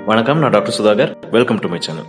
வணக்கம் நான் doctor Sudhakar welcome to my channel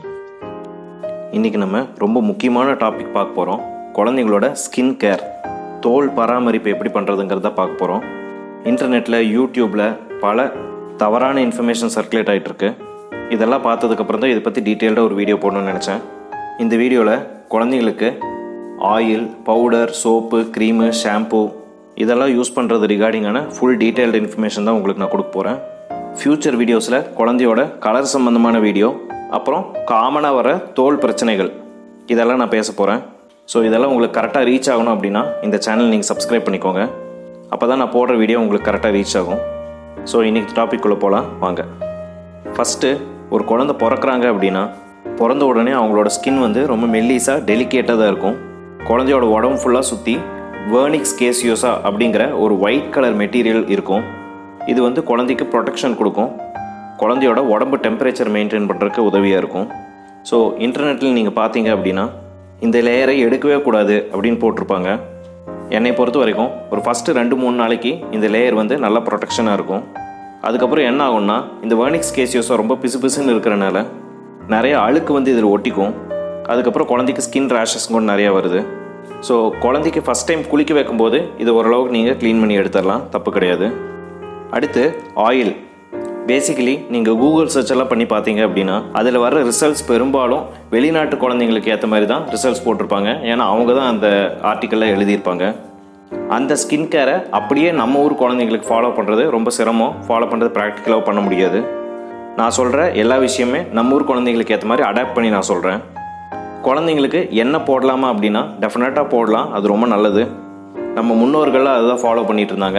இன்றைக்கி நம்ம ரொம்ப முக்கியமான டாபிக் பார்க்க போகிறோம் குழந்தைங்களோட ஸ்கின் கேர் தோல் பராமரிப்பு எப்படி பண்ணுறதுங்கிறத பார்க்க போகிறோம் இன்டர்நெட்டில் யூடியூப்பில் பல தவறான இன்ஃபர்மேஷன் சர்க்குலேட் ஆகிட்டுருக்கு இதெல்லாம் பார்த்ததுக்கப்புறம் தான் இதை பற்றி டீட்டெயில்டாக ஒரு வீடியோ போடணும்னு நினச்சேன் இந்த வீடியோவில் குழந்தைங்களுக்கு oil powder soap cream shampoo இதெல்லாம் யூஸ் பண்ணுறது ரிகார்டிங்கான ஃபுல் டீட்டெயில்டு இன்ஃபர்மேஷன் தான் உங்களுக்கு நான் கொடுக்க போகிறேன் ஃப்யூச்சர் வீடியோஸில் குழந்தையோட கலர் சம்மந்தமான வீடியோ அப்புறம் காமனாக வர தோல் பிரச்சனைகள் இதெல்லாம் நான் பேச போகிறேன் ஸோ இதெல்லாம் உங்களுக்கு கரெக்டாக ரீச் ஆகணும் அப்படின்னா இந்த சேனல் நீங்கள் சப்ஸ்கிரைப் பண்ணிக்கோங்க அப்போ தான் நான் போடுற வீடியோ உங்களுக்கு கரெக்டாக ரீச் ஆகும் ஸோ இன்றைக்கி டாபிக்குள்ளே போகலாம் வாங்க ஃபஸ்ட்டு ஒரு குழந்தை பிறக்கிறாங்க அப்படின்னா பிறந்த உடனே அவங்களோட ஸ்கின் வந்து ரொம்ப மெல்லிஸாக டெலிகேட்டாக தான் இருக்கும் குழந்தையோட உடம்பு ஃபுல்லாக சுற்றி வேர்னிக்ஸ் கேசியோசா அப்படிங்கிற ஒரு ஒயிட் கலர் மெட்டீரியல் இருக்கும் இது வந்து குழந்தைக்கு ப்ரொடெக்ஷன் கொடுக்கும் குழந்தையோட உடம்பு டெம்பரேச்சர் மெயின்டைன் பண்ணுறதுக்கு உதவியாக இருக்கும் ஸோ இன்டர்நெட்டில் நீங்கள் பார்த்தீங்க அப்படின்னா இந்த லேயரை எடுக்கவே கூடாது அப்படின்னு போட்டிருப்பாங்க என்னை பொறுத்த வரைக்கும் ஒரு ஃபஸ்ட்டு ரெண்டு மூணு நாளைக்கு இந்த லேயர் வந்து நல்லா ப்ரொடெக்ஷனாக இருக்கும் அதுக்கப்புறம் என்ன ஆகும்னா இந்த வேர்னிக்ஸ் கேசியோஸை ரொம்ப பிசு பிசுன்னு இருக்கிறனால நிறைய அழுக்கு வந்து இதில் ஒட்டிக்கும் அதுக்கப்புறம் குழந்தைக்கு ஸ்கின் ரேஷஸ் கூட நிறையா வருது ஸோ குழந்தைக்கு ஃபஸ்ட் டைம் குளிக்க வைக்கும்போது இது ஓரளவுக்கு நீங்கள் க்ளீன் பண்ணி எடுத்துடலாம் தப்பு கிடையாது அடுத்து ஆயில் பேசிக்கலி நீங்கள் கூகுள் சர்ச் எல்லாம் பண்ணி பார்த்தீங்க அப்படின்னா அதில் வர ரிசல்ட்ஸ் பெரும்பாலும் வெளிநாட்டு குழந்தைங்களுக்கு ஏற்ற மாதிரி தான் ரிசல்ட்ஸ் போட்டிருப்பாங்க ஏன்னா அவங்க தான் அந்த ஆர்டிக்கலில் எழுதியிருப்பாங்க அந்த ஸ்கின் கேரை அப்படியே நம்ம ஊர் குழந்தைங்களுக்கு ஃபாலோ பண்ணுறது ரொம்ப சிரமம் ஃபாலோ பண்ணுறது ப்ராக்டிக்கலாக பண்ண முடியாது நான் சொல்கிற எல்லா விஷயமே நம்ம ஊர் குழந்தைங்களுக்கு ஏற்ற மாதிரி அடாப்ட் பண்ணி நான் சொல்கிறேன் குழந்தைங்களுக்கு என்ன போடலாமா அப்படின்னா டெஃபினட்டாக போடலாம் அது ரொம்ப நல்லது நம்ம முன்னோர்கள்லாம் அதுதான் ஃபாலோ பண்ணிட்டு இருந்தாங்க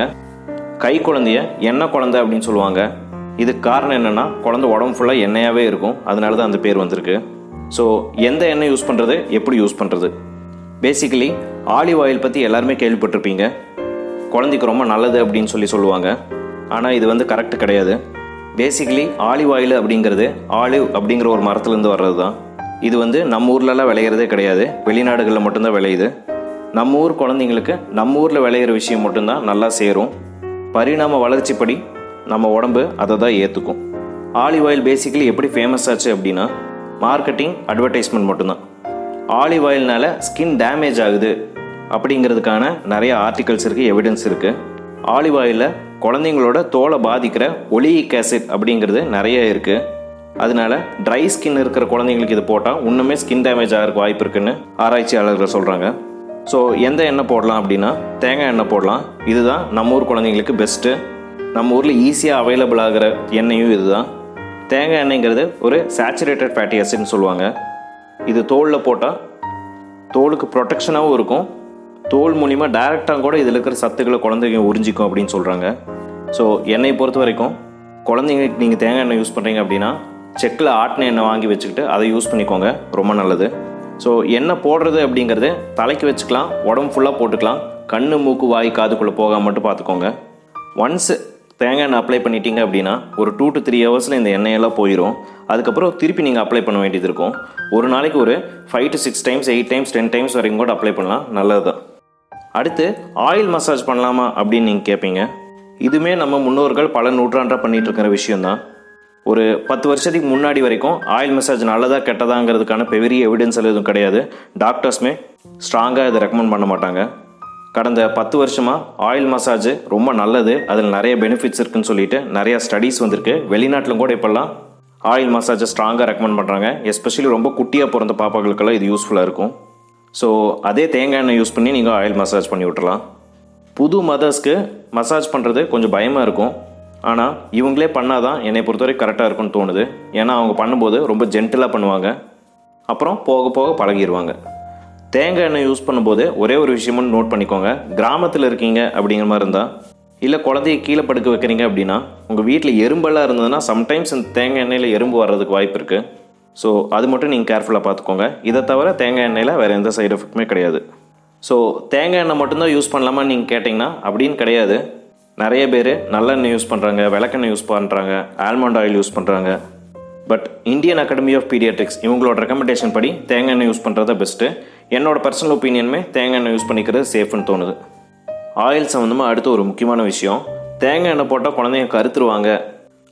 கை குழந்தைய எண்ணெய் குழந்தை அப்படின்னு சொல்லுவாங்க இதுக்கு காரணம் என்னென்னா குழந்தை உடம்பு ஃபுல்லாக எண்ணெயாகவே இருக்கும் அதனால தான் அந்த பேர் வந்திருக்கு ஸோ எந்த எண்ணெய் யூஸ் பண்ணுறது எப்படி யூஸ் பண்ணுறது பேசிக்கலி ஆலிவ் ஆயில் பற்றி எல்லாருமே கேள்விப்பட்டிருப்பீங்க குழந்தைக்கு ரொம்ப நல்லது அப்படின்னு சொல்லி சொல்லுவாங்க ஆனால் இது வந்து கரெக்ட் கிடையாது பேசிக்கலி ஆலிவ் ஆயில் அப்படிங்கிறது ஆலிவ் அப்படிங்கிற ஒரு மரத்துலேருந்து வர்றது தான் இது வந்து நம்ம ஊர்லலாம் விளையிறதே கிடையாது வெளிநாடுகளில் மட்டும்தான் விளையுது நம்ம ஊர் குழந்தைங்களுக்கு நம்ம ஊரில் விளையிற விஷயம் மட்டும்தான் நல்லா சேரும் பரிணாம வளர்ச்சிப்படி நம்ம உடம்பு அதை தான் ஏற்றுக்கும் ஆலிவ் ஆயில் பேசிக்கலி எப்படி ஃபேமஸ் ஆச்சு அப்படின்னா மார்க்கெட்டிங் அட்வர்டைஸ்மெண்ட் மட்டும்தான் ஆலிவ் ஆயில்னால ஸ்கின் டேமேஜ் ஆகுது அப்படிங்கிறதுக்கான நிறைய ஆர்டிகல்ஸ் இருக்குது எவிடன்ஸ் இருக்குது ஆலிவ் ஆயிலில் குழந்தைங்களோட தோலை பாதிக்கிற ஒலியிக் ஆசிட் அப்படிங்கிறது நிறைய இருக்குது அதனால ட்ரை ஸ்கின் இருக்கிற குழந்தைங்களுக்கு இது போட்டால் இன்னுமே ஸ்கின் டேமேஜ் ஆகிறதுக்கு வாய்ப்பு இருக்குன்னு ஆராய்ச்சியாளர்கள் சொல்கிறாங்க ஸோ எந்த எண்ணெய் போடலாம் அப்படின்னா தேங்காய் எண்ணெய் போடலாம் இதுதான் நம்ம ஊர் குழந்தைங்களுக்கு பெஸ்ட்டு நம்ம ஊரில் ஈஸியாக அவைலபிள் ஆகிற எண்ணெயும் இதுதான் தேங்காய் எண்ணெய்ங்கிறது ஒரு சேச்சுரேட்டட் ஃபேட்டி ஆசிட்னு சொல்லுவாங்க இது தோலில் போட்டால் தோலுக்கு ப்ரொடெக்ஷனாகவும் இருக்கும் தோல் மூலிமா டைரெக்டாக கூட இதில் இருக்கிற சத்துக்களை குழந்தைங்க உறிஞ்சிக்கும் அப்படின்னு சொல்கிறாங்க ஸோ எண்ணெய் பொறுத்த வரைக்கும் குழந்தைங்களுக்கு நீங்கள் தேங்காய் எண்ணெய் யூஸ் பண்ணுறீங்க அப்படின்னா செக்கில் ஆட்டின எண்ணெய் வாங்கி வச்சுக்கிட்டு அதை யூஸ் பண்ணிக்கோங்க ரொம்ப நல்லது ஸோ எண்ணெய் போடுறது அப்படிங்கிறது தலைக்கு வச்சுக்கலாம் உடம்பு ஃபுல்லாக போட்டுக்கலாம் கண்ணு மூக்கு வாய் காதுக்குள்ளே போகாம மட்டும் பார்த்துக்கோங்க ஒன்ஸ் தேங்காய் எண்ணெய் அப்ளை பண்ணிட்டீங்க அப்படின்னா ஒரு டூ டு த்ரீ ஹவர்ஸில் இந்த எண்ணெயெல்லாம் போயிடும் அதுக்கப்புறம் திருப்பி நீங்கள் அப்ளை பண்ண வேண்டியது இருக்கும் ஒரு நாளைக்கு ஒரு five to six times eight times ten times வரைக்கும் கூட அப்ளை பண்ணலாம் நல்லது தான் அடுத்து ஆயில் மசாஜ் பண்ணலாமா அப்படின்னு நீங்கள் கேட்பீங்க இதுவுமே நம்ம முன்னோர்கள் பல நூற்றாண்டாக பண்ணிகிட்டு இருக்கிற விஷயம்தான் ஒரு பத்து வருஷத்துக்கு முன்னாடி வரைக்கும் ஆயில் மசாஜ் நல்லதா கெட்டதாங்கிறதுக்கான பெரிய எவிடன்ஸ் எதுவும் கிடையாது டாக்டர்ஸுமே ஸ்ட்ராங்காக இதை ரெக்கமெண்ட் பண்ண மாட்டாங்க கடந்த பத்து வருஷமாக ஆயில் மசாஜ் ரொம்ப நல்லது அதில் நிறைய பெனிஃபிட்ஸ் இருக்குன்னு சொல்லிட்டு நிறைய ஸ்டடீஸ் வந்திருக்கு வெளிநாட்டிலும் கூட இப்போல்லாம் ஆயில் மசாஜை ஸ்ட்ராங்காக ரெக்கமெண்ட் பண்ணுறாங்க எஸ்பெஷலி ரொம்ப குட்டியாக பிறந்த பாப்பாக்களுக்கெல்லாம் இது யூஸ்ஃபுல்லாக இருக்கும் ஸோ அதே தேங்காய் எண்ணெய் யூஸ் பண்ணி நீங்கள் ஆயில் மசாஜ் பண்ணி விட்டுறலாம் புது மதர்ஸ்க்கு மசாஜ் பண்ணுறது கொஞ்சம் பயமாக இருக்கும் ஆனால் இவங்களே பண்ணாதான் என்னை பொறுத்தவரை கரெக்டாக இருக்கும்னு தோணுது ஏன்னா அவங்க பண்ணும்போது ரொம்ப ஜென்டிலாக பண்ணுவாங்க அப்புறம் போக போக பழகிடுவாங்க தேங்காய் எண்ணெய் யூஸ் பண்ணும்போது ஒரே ஒரு விஷயமும் நோட் பண்ணிக்கோங்க கிராமத்தில் இருக்கீங்க அப்படிங்கிற மாதிரி இருந்தால் இல்லை குழந்தைய கீழே படுக்க வைக்கிறீங்க அப்படின்னா உங்கள் வீட்டில் எறும்பெல்லாம் இருந்ததுன்னா சம்டைம்ஸ் இந்த தேங்காய் எண்ணெயில் எறும்பு வர்றதுக்கு வாய்ப்பு இருக்குது ஸோ அது மட்டும் நீங்கள் கேர்ஃபுல்லாக பார்த்துக்கோங்க இதை தவிர தேங்காய் எண்ணெயில் வேறு எந்த சைடு எஃபெக்ட்டுமே கிடையாது ஸோ தேங்காய் எண்ணெய் மட்டும்தான் யூஸ் பண்ணலாமா நீங்கள் கேட்டிங்கன்னா அப்படின்னு கிடையாது நிறைய பேர் நல்லெண்ணெய் யூஸ் பண்ணுறாங்க விளக்கெண்ணெய் யூஸ் பண்ணுறாங்க ஆல்மண்ட் ஆயில் யூஸ் பண்ணுறாங்க but Indian Academy of Pediatrics இவங்களோட ரெக்கமெண்டேஷன் படி தேங்காய் எண்ணெய் யூஸ் பண்ணுறது பெஸ்ட்டு என்னோட பர்சனல் ஒப்பீனியனுமே தேங்காய் எண்ணெய் யூஸ் பண்ணிக்கிறது சேஃப்னு தோணுது ஆயில் சம்மந்தமாக அடுத்து ஒரு முக்கியமான விஷயம் தேங்காய் எண்ணெய் போட்டால் குழந்தைங்க கருத்துருவாங்க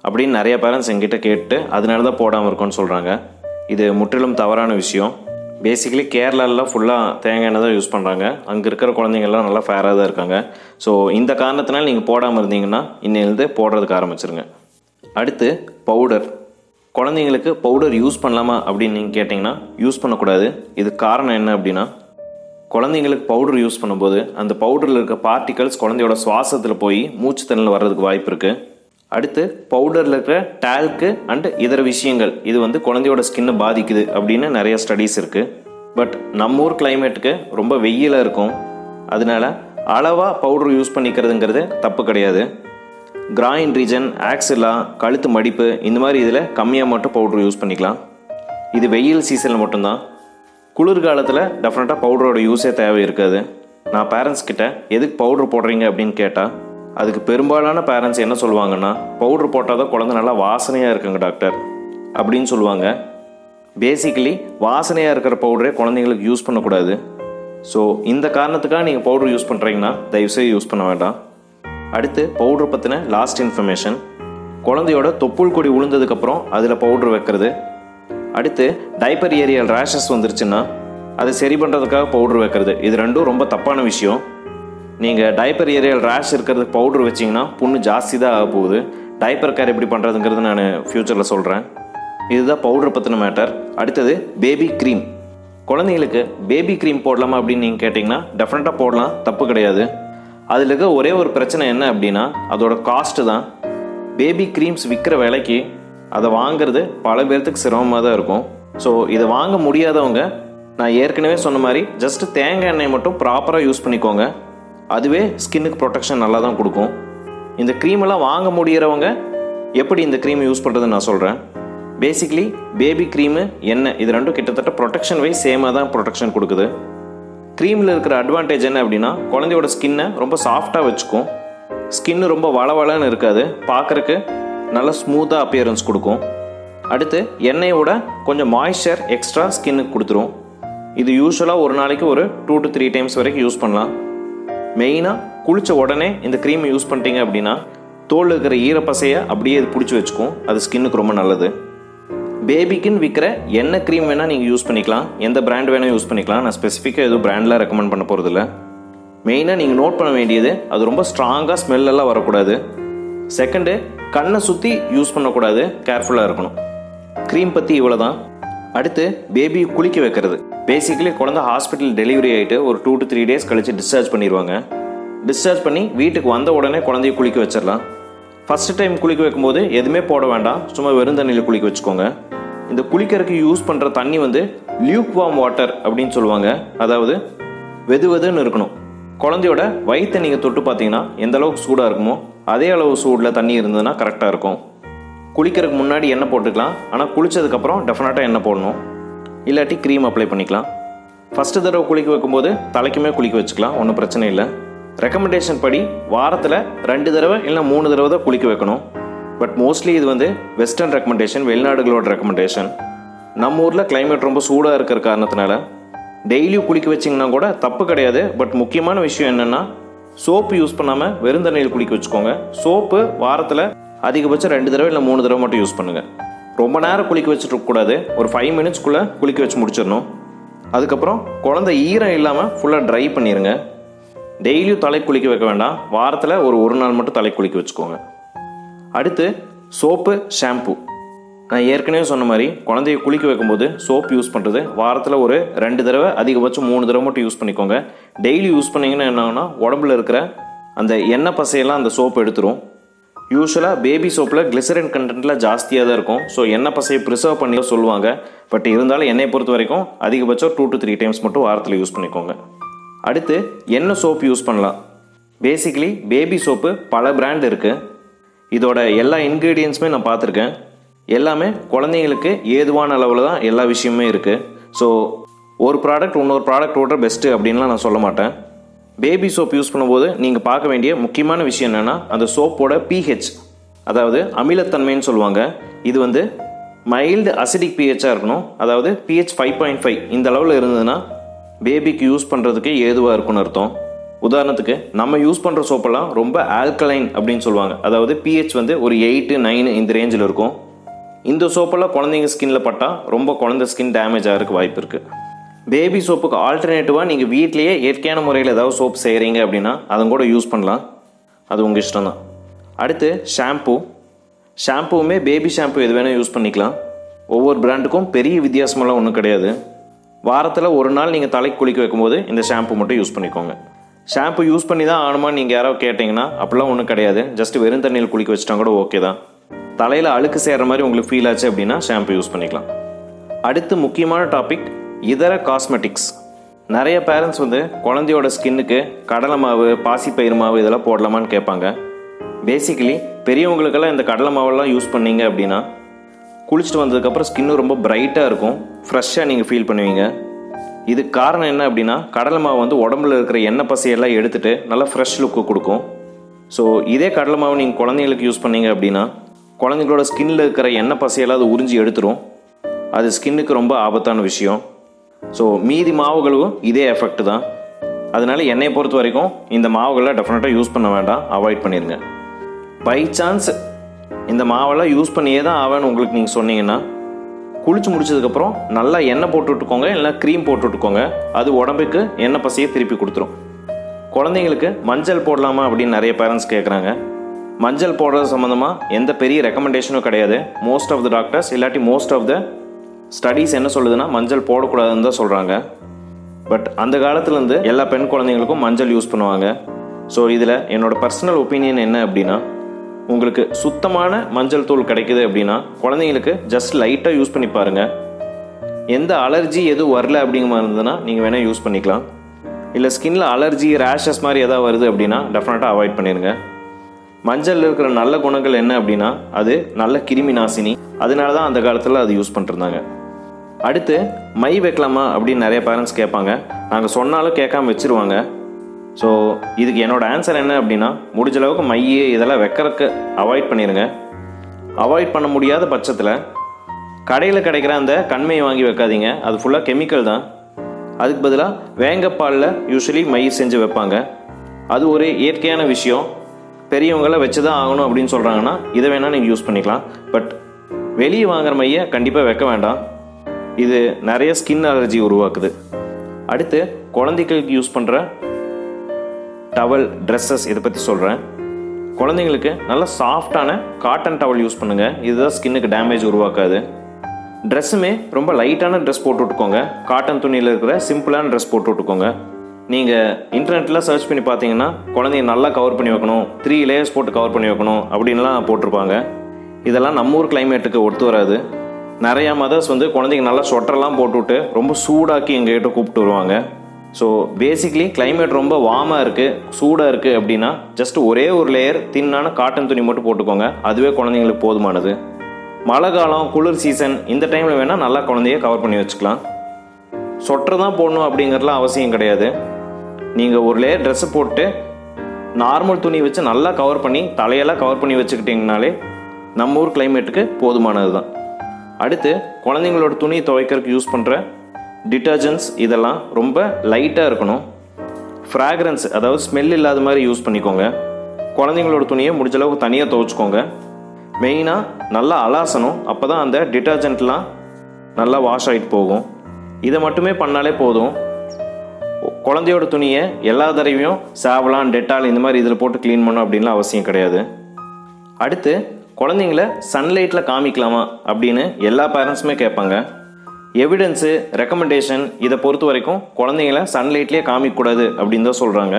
அப்படின்னு நிறைய பேரண்ட்ஸ் எங்கிட்ட கேட்டு அதனால தான் போடாமல் இருக்கோன்னு சொல்கிறாங்க இது முற்றிலும் தவறான விஷயம் பேசிக்கலி கேரளாவில் ஃபுல்லாக தேங்காய் எண்ணெய் தான் யூஸ் பண்ணுறாங்க அங்கே இருக்கிற குழந்தைங்கள்லாம் நல்லா ஃபேராக தான் இருக்காங்க ஸோ இந்த காரணத்தினால நீங்கள் போடாமல் இருந்தீங்கன்னா இன்னிலேருந்து போடுறதுக்கு ஆரம்பிச்சிருங்க அடுத்து பவுடர் குழந்தைங்களுக்கு பவுடர் யூஸ் பண்ணலாமா அப்படின்னு நீங்கள் கேட்டிங்கன்னா யூஸ் பண்ணக்கூடாது இது காரணம் என்ன அப்படின்னா குழந்தைங்களுக்கு பவுடர் யூஸ் பண்ணும்போது அந்த பவுடரில் இருக்க பார்ட்டிகல்ஸ் குழந்தையோட சுவாசத்தில் போய் மூச்சு திணறல் வர்றதுக்கு வாய்ப்பு இருக்குது அடுத்து பவுடரில் இருக்கிற டால்க்கு அண்ட் இதர விஷயங்கள் இது வந்து குழந்தையோட ஸ்கின்னை பாதிக்குது அப்படின்னு நிறைய ஸ்டடீஸ் இருக்குது பட் நம்ம ஊர் கிளைமேட்டுக்கு ரொம்ப வெயிலாக இருக்கும் அதனால அளவாக பவுடர் யூஸ் பண்ணிக்கிறதுங்கிறது தப்பு கிடையாது கிராயின் ரீஜன் ஆக்சிலா கழுத்து மடிப்பு இந்த மாதிரி இதில் கம்மியாக மட்டும் பவுடர் யூஸ் பண்ணிக்கலாம் இது வெயில் சீசனில் மட்டும்தான் குளிர்காலத்தில் டெஃபினட்டாக பவுடரோட யூஸே தேவை இருக்காது நான் பேரண்ட்ஸ் கிட்ட எதுக்கு பவுடர் போடுறீங்க அப்படின்னு கேட்டால் அதுக்கு பெரும்பாலான பேரண்ட்ஸ் என்ன சொல்லுவாங்கன்னா பவுடர் போட்டால் தான் குழந்தை நல்லா வாசனையாக இருக்குங்க டாக்டர் அப்படின்னு சொல்லுவாங்க பேசிக்கலி வாசனையாக இருக்கிற பவுடரே குழந்தைங்களுக்கு யூஸ் பண்ணக்கூடாது ஸோ இந்த காரணத்துக்காக நீங்கள் பவுடர் யூஸ் பண்ணுறீங்கன்னா தயவுசெய்து யூஸ் பண்ண வேண்டாம் அடுத்து பவுடர் பற்றின லாஸ்ட் இன்ஃபர்மேஷன் குழந்தையோட தொப்புள் கொடி உளுந்ததுக்கப்புறம் அதில் பவுடர் வைக்கிறது அடுத்து டைப்பர் ஏரியல் ரேஷஸ் வந்துருச்சுன்னா அதை சரி பண்ணுறதுக்காக பவுடர் வைக்கிறது இது ரெண்டும் ரொம்ப தப்பான விஷயம் நீங்கள் டைப்பர் ஏரியல் ரேஷ் இருக்கிறதுக்கு பவுடர் வச்சிங்கன்னா புண்ணு ஜாஸ்தி தான் ஆக போகுது டைப்பர் கேர் எப்படி பண்ணுறதுங்கிறது நான் ஃப்யூச்சரில் சொல்கிறேன் இதுதான் பவுடர் பற்றின மேட்டர் அடுத்தது பேபி க்ரீம் குழந்தைங்களுக்கு பேபி க்ரீம் போடலாமா அப்படின்னு நீங்கள் கேட்டிங்கன்னா டெஃபினட்டாக போடலாம் தப்பு கிடையாது அதில் இருக்க ஒரே ஒரு பிரச்சனை என்ன அப்படின்னா அதோட காஸ்ட்டு தான் பேபி க்ரீம்ஸ் விற்கிற விலைக்கு அதை வாங்குறது பல பேர்த்துக்கு சிரமமாக தான் இருக்கும் ஸோ இதை வாங்க முடியாதவங்க நான் ஏற்கனவே சொன்ன மாதிரி ஜஸ்ட் தேங்காய் எண்ணெய் மட்டும் ப்ராப்பராக யூஸ் பண்ணிக்கோங்க அதுவே ஸ்கின்னுக்கு ப்ரொடெக்ஷன் நல்லா தான் கொடுக்கும் இந்த க்ரீமெல்லாம் வாங்க முடியறவங்க எப்படி இந்த க்ரீம் யூஸ் பண்ணுறதுன்னு நான் சொல்கிறேன் பேசிக்லி பேபி க்ரீமு எண்ணெய் இது ரெண்டும் கிட்டத்தட்ட ப்ரொடெக்ஷன் வைஸ் சேமாக தான் ப்ரொடெக்ஷன் கொடுக்குது க்ரீமில் இருக்கிற அட்வான்டேஜ் என்ன அப்படின்னா குழந்தையோட ஸ்கின்னை ரொம்ப சாஃப்டாக வச்சுக்கும் ஸ்கின்னு ரொம்ப வளவளன்னு இருக்காது பார்க்குறக்கு நல்ல ஸ்மூத்தாக அப்பியரன்ஸ் கொடுக்கும் அடுத்து எண்ணெயோட கொஞ்சம் மாய்ஸ்சர் எக்ஸ்ட்ரா ஸ்கின்னுக்கு கொடுத்துரும் இது யூஸ்வலாக ஒரு நாளைக்கு ஒரு டூ டு த்ரீ டைம்ஸ் வரைக்கும் யூஸ் பண்ணலாம் மெயினாக குளித்த உடனே இந்த க்ரீம் யூஸ் பண்ணிட்டீங்க அப்படின்னா தோல் இருக்கிற ஈரப்பசையை அப்படியே இது பிடிச்சி வச்சுக்கும் அது ஸ்கின்னுக்கு ரொம்ப நல்லது பேபிக்குன்னு விற்கிற என்ன க்ரீம் வேணால் நீங்கள் யூஸ் பண்ணிக்கலாம் எந்த பிராண்ட் வேணால் யூஸ் பண்ணிக்கலாம் நான் ஸ்பெசிஃபிக்காக எதுவும் பிராண்டில் ரெக்கமெண்ட் பண்ண போகிறதில்ல மெயினாக நீங்கள் நோட் பண்ண வேண்டியது அது ரொம்ப ஸ்ட்ராங்காக ஸ்மெல்லெல்லாம் வரக்கூடாது செகண்டு கண்ணை சுற்றி யூஸ் பண்ணக்கூடாது கேர்ஃபுல்லாக இருக்கணும் க்ரீம் பற்றி இவ்வளோ தான் அடுத்து பேபி குளிக்க வைக்கிறது பேசிக்கலி குழந்தை ஹாஸ்பிட்டல் டெலிவரி ஆகிட்டு ஒரு டூ டு த்ரீ டேஸ் கழித்து டிஸ்சார்ஜ் பண்ணிடுவாங்க டிஸ்சார்ஜ் பண்ணி வீட்டுக்கு வந்த உடனே குழந்தைய குளிக்க வச்சிடலாம் ஃபஸ்ட்டு டைம் குளிக்க வைக்கும்போது எதுவுமே போட வேண்டாம் சும்மா வெறும் தண்ணியில் குளிக்க வச்சுக்கோங்க இந்த குளிக்கிறதுக்கு யூஸ் பண்ணுற தண்ணி வந்து லியூக் வார்ம் வாட்டர் அப்படின்னு சொல்லுவாங்க அதாவது வெது வெதுன்னு இருக்கணும் குழந்தையோட வயிற்றை நீங்கள் தொட்டு பார்த்தீங்கன்னா எந்த அளவுக்கு சூடாக இருக்குமோ அதே அளவு சூடில் தண்ணி இருந்ததுன்னா கரெக்டாக இருக்கும் குளிக்கிறதுக்கு முன்னாடி எண்ணெய் போட்டுக்கலாம் ஆனால் குளித்ததுக்கப்புறம் டெஃபினட்டாக எண்ணெய் போடணும் இல்லாட்டி க்ரீம் அப்ளை பண்ணிக்கலாம் ஃபஸ்ட்டு தடவை குளிக்க வைக்கும்போது தலைக்குமே குளிக்க வச்சுக்கலாம் ஒன்றும் பிரச்சனை இல்லை ரெக்கமெண்டேஷன் படி வாரத்தில் ரெண்டு தடவை இல்லை மூணு தடவை தான் குளிக்க வைக்கணும் பட் மோஸ்ட்லி இது வந்து வெஸ்டர்ன் ரெக்கமெண்டேஷன் வெளிநாடுகளோட ரெக்கமெண்டேஷன் நம்ம ஊரில் கிளைமேட் ரொம்ப சூடாக இருக்கிற காரணத்தினால டெய்லியும் குளிக்க வச்சிங்கன்னா கூட தப்பு கிடையாது பட் முக்கியமான விஷயம் என்னென்னா சோப்பு யூஸ் பண்ணாமல் வெறும் தண்ணியில் குளிக்க வச்சுக்கோங்க சோப்பு வாரத்தில் அதிகபட்சம் ரெண்டு தடவை இல்லை மூணு தடவை மட்டும் யூஸ் பண்ணுங்கள் ரொம்ப நேரம் குளிக்க வச்சுட்டு இருக்கக்கூடாது ஒரு ஃபைவ் மினிட்ஸ்க்குள்ளே குளிக்க வச்சு முடிச்சிடணும் அதுக்கப்புறம் குழந்தை ஈரம் இல்லாமல் ஃபுல்லாக ட்ரை பண்ணிடுங்க டெய்லியும் தலை குளிக்க வைக்க வேண்டாம் வாரத்தில் ஒரு ஒரு நாள் மட்டும் தலை குளிக்க வச்சுக்கோங்க அடுத்து சோப்பு ஷாம்பு நான் ஏற்கனவே சொன்ன மாதிரி குழந்தைய குளிக்க வைக்கும்போது சோப் யூஸ் பண்ணுறது வாரத்தில் ஒரு ரெண்டு தடவை அதிகபட்சம் மூணு தடவை மட்டும் யூஸ் பண்ணிக்கோங்க டெய்லி யூஸ் பண்ணிங்கன்னா என்னாங்கன்னா உடம்புல இருக்கிற அந்த எண்ணெய் பசையெல்லாம் அந்த சோப் எடுத்துரும் யூஸ்வலாக பேபி சோப்பில் கிளிசரின் கண்டென்ட்டில் ஜாஸ்தியாக தான் இருக்கும் ஸோ எண்ணெய் பசையை ப்ரிசர்வ் பண்ணி சொல்லுவாங்க பட் இருந்தாலும் எண்ணெயை பொறுத்த வரைக்கும் அதிகபட்சம் டூ டு த்ரீ டைம்ஸ் மட்டும் வாரத்தில் யூஸ் பண்ணிக்கோங்க அடுத்து என்ன சோப் யூஸ் பண்ணலாம் பேசிக்கலி பேபி சோப்பு பல பிராண்ட் இருக்குது இதோட எல்லா இன்க்ரீடியன்ஸுமே நான் பார்த்துருக்கேன் எல்லாமே குழந்தைங்களுக்கு ஏதுவான அளவில் தான் எல்லா விஷயமே இருக்குது ஸோ ஒரு ப்ராடக்ட் இன்னொரு ப்ராடக்டோட பெஸ்ட்டு அப்படின்லாம் நான் சொல்ல மாட்டேன் பேபி சோப் யூஸ் பண்ணும்போது நீங்கள் பார்க்க வேண்டிய முக்கியமான விஷயம் என்னென்னா அந்த சோப்போட பிஹெச் அதாவது அமிலத்தன்மைன்னு சொல்லுவாங்க இது வந்து மைல்டு அசிடிக் பிஹெச்சாக இருக்கணும் அதாவது பிஹெச் ஃபைவ் பாயிண்ட் ஃபைவ் இந்த அளவில் இருந்ததுன்னா பேபிக்கு யூஸ் பண்ணுறதுக்கு ஏதுவாக இருக்கும்னு அர்த்தம் உதாரணத்துக்கு நம்ம யூஸ் பண்ணுற சோப்பெல்லாம் ரொம்ப ஆல்கலைன் அப்படின்னு சொல்லுவாங்க அதாவது பிஹெச் வந்து ஒரு எயிட்டு நைனு இந்த ரேஞ்சில் இருக்கும் இந்த சோப்பெல்லாம் குழந்தைங்க ஸ்கின்ல பட்டால் ரொம்ப குழந்தை ஸ்கின் டேமேஜ் ஆகிறதுக்கு வாய்ப்பு இருக்குது பேபி சோப்புக்கு ஆல்டர்னேட்டிவாக நீங்கள் வீட்லேயே இயற்கையான முறையில் ஏதாவது சோப் செய்கிறீங்க அப்படின்னா அதை கூட யூஸ் பண்ணலாம் அது உங்கள் இஷ்டம் தான் அடுத்து ஷாம்பு ஷாம்புவுமே பேபி ஷாம்பு எது வேணால் யூஸ் பண்ணிக்கலாம் ஒவ்வொரு பிராண்டுக்கும் பெரிய வித்தியாசமெல்லாம் ஒன்றும் கிடையாது வாரத்தில் ஒரு நாள் நீங்கள் தலைக்கு குளிக்க வைக்கும்போது இந்த ஷாம்பு மட்டும் யூஸ் பண்ணிக்கோங்க ஷாம்பு யூஸ் பண்ணி தான் ஆகணுமா நீங்கள் யாராவது கேட்டிங்கன்னா அப்படிலாம் ஒன்றும் கிடையாது ஜஸ்ட் வெறும் தண்ணியில் குளிக்க வச்சிட்டா கூட ஓகே தான் தலையில் அழுக்கு சேர்கிற மாதிரி உங்களுக்கு ஃபீல் ஆச்சு அப்படின்னா ஷாம்பு யூஸ் பண்ணிக்கலாம் அடுத்து முக்கியமான டாபிக் இதர காஸ்மெட்டிக்ஸ் நிறைய பேரண்ட்ஸ் வந்து குழந்தையோட ஸ்கின்னுக்கு கடலை மாவு பாசிப்பயிறு மாவு இதெல்லாம் போடலாமான்னு கேட்பாங்க பேசிக்கலி பெரியவங்களுக்கெல்லாம் இந்த கடலை மாவெல்லாம் யூஸ் பண்ணீங்க அப்படின்னா குளிச்சுட்டு வந்ததுக்கப்புறம் ஸ்கின்னு ரொம்ப பிரைட்டாக இருக்கும் ஃப்ரெஷ்ஷாக நீங்கள் ஃபீல் பண்ணுவீங்க இதுக்கு காரணம் என்ன அப்படின்னா கடலை மாவு வந்து உடம்புல இருக்கிற எண்ணெய் பசையெல்லாம் எடுத்துட்டு நல்லா ஃப்ரெஷ் லுக்கு கொடுக்கும் ஸோ இதே கடலை மாவு நீங்கள் குழந்தைங்களுக்கு யூஸ் பண்ணீங்க அப்படின்னா குழந்தைங்களோட ஸ்கின்ல இருக்கிற எண்ணெய் பசையெல்லாம் அது உறிஞ்சி எடுத்துரும் அது ஸ்கின்னுக்கு ரொம்ப ஆபத்தான விஷயம் ஸோ மீதி மாவுகளும் இதே எஃபெக்ட் தான் அதனால என்னையை பொறுத்த வரைக்கும் இந்த மாவுகளை டெஃபினட்டாக யூஸ் பண்ண வேண்டாம் அவாய்ட் பண்ணிடுங்க பை சான்ஸ் இந்த மாவெல்லாம் யூஸ் பண்ணியே தான் ஆவேன்னு உங்களுக்கு நீங்கள் சொன்னீங்கன்னா குளிச்சு முடிச்சதுக்கப்புறம் நல்லா எண்ணெய் போட்டு விட்டுக்கோங்க இல்லைனா க்ரீம் போட்டு விட்டுக்கோங்க அது உடம்புக்கு எண்ணெய் பசையை திருப்பி கொடுத்துரும் குழந்தைங்களுக்கு மஞ்சள் போடலாமா அப்படின்னு நிறைய பேரண்ட்ஸ் கேட்குறாங்க மஞ்சள் போடுறது சம்மந்தமாக எந்த பெரிய ரெக்கமெண்டேஷனும் கிடையாது மோஸ்ட் ஆஃப் த டாக்டர்ஸ் இல்லாட்டி மோஸ்ட் ஆஃப் த ஸ்டடீஸ் என்ன சொல்லுதுன்னா மஞ்சள் போடக்கூடாதுன்னு தான் சொல்கிறாங்க பட் அந்த காலத்துலேருந்து எல்லா பெண் குழந்தைங்களுக்கும் மஞ்சள் யூஸ் பண்ணுவாங்க ஸோ இதில் என்னோட பர்சனல் ஒப்பீனியன் என்ன அப்படின்னா உங்களுக்கு சுத்தமான மஞ்சள் தூள் கிடைக்குது அப்படின்னா குழந்தைங்களுக்கு ஜஸ்ட் லைட்டாக யூஸ் பண்ணி பாருங்கள் எந்த அலர்ஜி எதுவும் வரல அப்படிங்கிற மாதிரி இருந்ததுன்னா நீங்கள் வேணால் யூஸ் பண்ணிக்கலாம் இல்லை ஸ்கின்ல அலர்ஜி ரேஷஸ் மாதிரி எதாவது வருது அப்படின்னா டெஃபினட்டாக அவாய்ட் பண்ணிடுங்க மஞ்சள் இருக்கிற நல்ல குணங்கள் என்ன அப்படின்னா அது நல்ல கிருமி நாசினி அதனால தான் அந்த காலத்தில் அது யூஸ் பண்ணிருந்தாங்க அடுத்து மை வைக்கலாமா அப்படின்னு நிறைய பேரண்ட்ஸ் கேட்பாங்க நாங்கள் சொன்னாலும் கேட்காம வச்சிருவாங்க ஸோ இதுக்கு என்னோட ஆன்சர் என்ன அப்படின்னா முடிஞ்ச அளவுக்கு மை இதெல்லாம் வைக்கிறதுக்கு அவாய்ட் பண்ணிடுங்க அவாய்ட் பண்ண முடியாத பட்சத்தில் கடையில் கிடைக்கிற அந்த கண்மையை வாங்கி வைக்காதீங்க அது ஃபுல்லாக கெமிக்கல் தான் அதுக்கு பதிலாக வேங்கப்பாலில் யூஸ்வலி மை செஞ்சு வைப்பாங்க அது ஒரு இயற்கையான விஷயம் பெரியவங்கள வச்சு தான் ஆகணும் அப்படின்னு சொல்கிறாங்கன்னா இதை வேணால் நீங்கள் யூஸ் பண்ணிக்கலாம் பட் வெளியே வாங்குற மையை கண்டிப்பாக வைக்க வேண்டாம் இது நிறைய ஸ்கின் அலர்ஜி உருவாக்குது அடுத்து குழந்தைகளுக்கு யூஸ் பண்ணுற டவல் ட்ரெஸ்ஸஸ் இதை பற்றி சொல்கிறேன் குழந்தைங்களுக்கு நல்ல சாஃப்டான காட்டன் டவல் யூஸ் பண்ணுங்கள் இதுதான் ஸ்கின்னுக்கு டேமேஜ் உருவாக்காது ட்ரெஸ்ஸுமே ரொம்ப லைட்டான ட்ரெஸ் போட்டு விட்டுக்கோங்க காட்டன் துணியில் இருக்கிற சிம்பிளான ட்ரெஸ் போட்டு விட்டுக்கோங்க நீங்கள் இன்டர்நெட்டில் சர்ச் பண்ணி பார்த்தீங்கன்னா குழந்தைய நல்லா கவர் பண்ணி வைக்கணும் த்ரீ லேயர்ஸ் போட்டு கவர் பண்ணி வைக்கணும் அப்படின்லாம் போட்டிருப்பாங்க இதெல்லாம் நம்ம ஊர் கிளைமேட்டுக்கு ஒத்து வராது நிறையா மதர்ஸ் வந்து குழந்தைங்க நல்லா ஸ்வெட்டர்லாம் போட்டுவிட்டு ரொம்ப சூடாக்கி எங்ககிட்ட கூப்பிட்டு வருவாங்க ஸோ பேசிக்லி கிளைமேட் ரொம்ப வார்மாக இருக்குது சூடாக இருக்குது அப்படின்னா ஜஸ்ட் ஒரே ஒரு லேயர் தின்னான காட்டன் துணி மட்டும் போட்டுக்கோங்க அதுவே குழந்தைங்களுக்கு போதுமானது மழை காலம் குளிர் சீசன் இந்த டைமில் வேணால் நல்லா குழந்தைய கவர் பண்ணி வச்சுக்கலாம் சொட்டர் தான் போடணும் அப்படிங்கிறதுலாம் அவசியம் கிடையாது நீங்கள் ஒரு லேயர் ட்ரெஸ்ஸு போட்டு நார்மல் துணி வச்சு நல்லா கவர் பண்ணி தலையெல்லாம் கவர் பண்ணி வச்சுக்கிட்டிங்கனாலே நம்ம ஊர் கிளைமேட்டுக்கு போதுமானது தான் அடுத்து குழந்தைங்களோட துணி துவைக்கிறதுக்கு யூஸ் பண்ணுற டிட்டர்ஜென்ட்ஸ் இதெல்லாம் ரொம்ப லைட்டாக இருக்கணும் ஃப்ராக்ரன்ஸ் அதாவது ஸ்மெல் இல்லாத மாதிரி யூஸ் பண்ணிக்கோங்க குழந்தைங்களோட துணியை முடிஞ்ச அளவுக்கு தனியாக துவைச்சிக்கோங்க மெயினாக நல்லா அலாசணும் அப்போ தான் அந்த டிட்டர்ஜென்ட்லாம் நல்லா வாஷ் ஆகிட்டு போகும் இதை மட்டுமே பண்ணாலே போதும் குழந்தையோட துணியை எல்லா தடவையும் சாவலான் டெட்டால் இந்த மாதிரி இதில் போட்டு க்ளீன் பண்ணணும் அப்படின்லாம் அவசியம் கிடையாது அடுத்து குழந்தைங்கள சன்லைட்டில் காமிக்கலாமா அப்படின்னு எல்லா பேரண்ட்ஸுமே கேட்பாங்க எவிடன்ஸு ரெக்கமெண்டேஷன் இதை பொறுத்த வரைக்கும் குழந்தைங்கள சன்லைட்லேயே காமிக்கக்கூடாது அப்படின்னு தான் சொல்கிறாங்க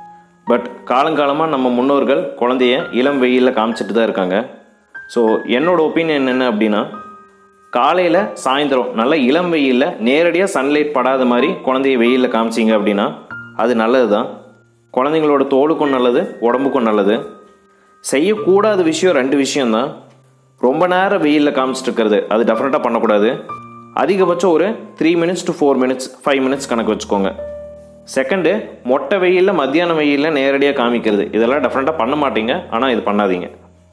பட் காலங்காலமாக நம்ம முன்னோர்கள் குழந்தைய இளம் வெயிலில் காமிச்சிட்டு தான் இருக்காங்க ஸோ என்னோட ஒப்பீனியன் என்ன அப்படின்னா காலையில் சாயந்தரம் நல்ல இளம் வெயிலில் நேரடியாக சன்லைட் படாத மாதிரி குழந்தைய வெயிலில் காமிச்சிங்க அப்படின்னா அது நல்லது தான் குழந்தைங்களோட தோலுக்கும் நல்லது உடம்புக்கும் நல்லது செய்யக்கூடாத விஷயம் ரெண்டு விஷயம்தான் ரொம்ப நேரம் வெயிலில் காமிச்சிட்டு இருக்கிறது அது டெஃபினட்டாக பண்ணக்கூடாது அதிகபட்சம் ஒரு three minutes to four minutes five minutes கணக்கு வச்சுக்கோங்க செகண்டு மொட்டை வெயிலில் மத்தியான வெயிலில் நேரடியாக காமிக்கிறது இதெல்லாம் டெஃபினட்டாக பண்ண மாட்டீங்க ஆனால் இது பண்ணாதீங்க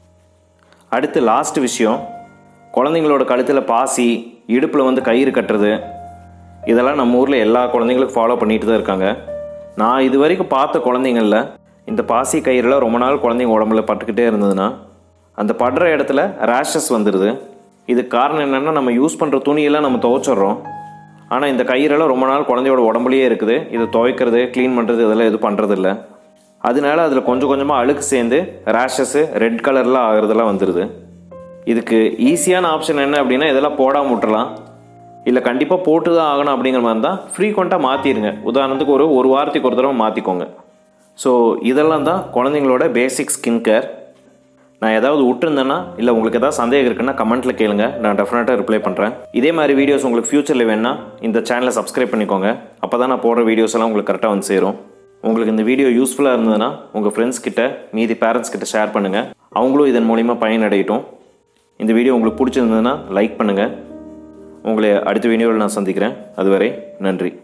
அடுத்து லாஸ்ட் விஷயம் குழந்தைங்களோட கழுத்தில் பாசி இடுப்பில் வந்து கயிறு கட்டுறது இதெல்லாம் நம்ம ஊரில் எல்லா குழந்தைங்களுக்கும் ஃபாலோ பண்ணிட்டு தான் இருக்காங்க நான் இது வரைக்கும் பார்த்த குழந்தைங்களில் இந்த பாசி கயிறில் ரொம்ப நாள் குழந்தைங்க உடம்புல பட்டுக்கிட்டே இருந்ததுன்னா அந்த படுற இடத்துல ரேஷஸ் வந்துடுது இதுக்கு காரணம் என்னென்னா நம்ம யூஸ் பண்ணுற துணியெல்லாம் நம்ம துவைச்சிட்றோம் ஆனால் இந்த கயிறெல்லாம் ரொம்ப நாள் குழந்தையோட உடம்புலயே இருக்குது இதை துவைக்கிறது க்ளீன் பண்ணுறது இதெல்லாம் எதுவும் பண்ணுறது இல்லை அதனால அதில் கொஞ்சம் கொஞ்சமாக அழுக்கு சேர்ந்து ரேஷஸ்ஸு ரெட் கலர்லாம் ஆகிறதெல்லாம் வந்துடுது இதுக்கு ஈஸியான ஆப்ஷன் என்ன அப்படின்னா இதெல்லாம் போடாமல் விட்டுறலாம் இல்லை கண்டிப்பாக போட்டு தான் ஆகணும் அப்படிங்கிற மாதிரி இருந்தால் ஃப்ரீக்வெண்ட்டாக மாற்றிடுங்க உதாரணத்துக்கு ஒரு ஒரு வாரத்துக்கு ஒரு தடவை மாற்றிக்கோங்க ஸோ இதெல்லாம் தான் குழந்தைங்களோட பேசிக் ஸ்கின் கேர் நான் ஏதாவது விட்டுருந்தேன்னா இல்லை உங்களுக்கு ஏதாவது சந்தேகம் இருக்குன்னா கமெண்ட்டில் கேளுங்க நான் டெஃபினட்டாக ரிப்ளை பண்ணுறேன் இதே மாதிரி வீடியோஸ் உங்களுக்கு ஃப்யூச்சரில் வேணா இந்த சேனலை சப்ஸ்கிரைப் பண்ணிக்கோங்க அப்போ தான் நான் போடுற வீடியோஸ் எல்லாம் உங்களுக்கு கரெக்டாக வந்து சேரும் உங்களுக்கு இந்த வீடியோ யூஸ்ஃபுல்லாக இருந்ததுன்னா உங்கள் ஃப்ரெண்ட்ஸ் கிட்ட மீதி பேரண்ட்ஸ் கிட்ட ஷேர் பண்ணுங்கள் அவங்களும் இதன் மூலிமா பயனடையட்டும் இந்த வீடியோ உங்களுக்கு பிடிச்சிருந்ததுன்னா லைக் பண்ணுங்கள் உங்களை அடுத்த வீடியோவில் நான் சந்திக்கிறேன் அதுவரை நன்றி